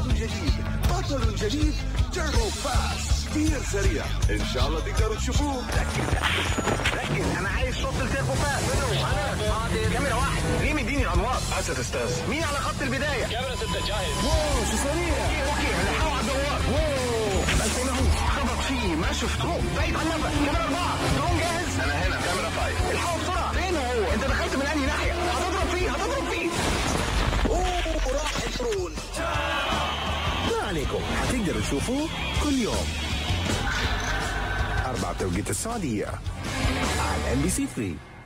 بطل جديد بطل جديد تيربو فاست كتير سريع ان شاء الله تقدروا تشوفوه ركز انا عايز شوط التيربو فاست انا حاضر كاميرا واحد مين مديني الانوار اسد استاذ مين على خط البدايه كاميرا ستة جاهز واو شو سريع اوكي هنحاول على الدوار واو بس هنا هو خبط فيه ما شفته بعيد عن النفق كاميرا اربعه درون جاهز انا هنا كاميرا فايف الحقوا بسرعه فين هو انت دخلت من انهي ناحيه هتضرب فيه هتضرب فيه اوه راح الدرون ما عليكم حتقدروا تشوفوه كل يوم أربعة توقيت السعودية على ام بي سي 3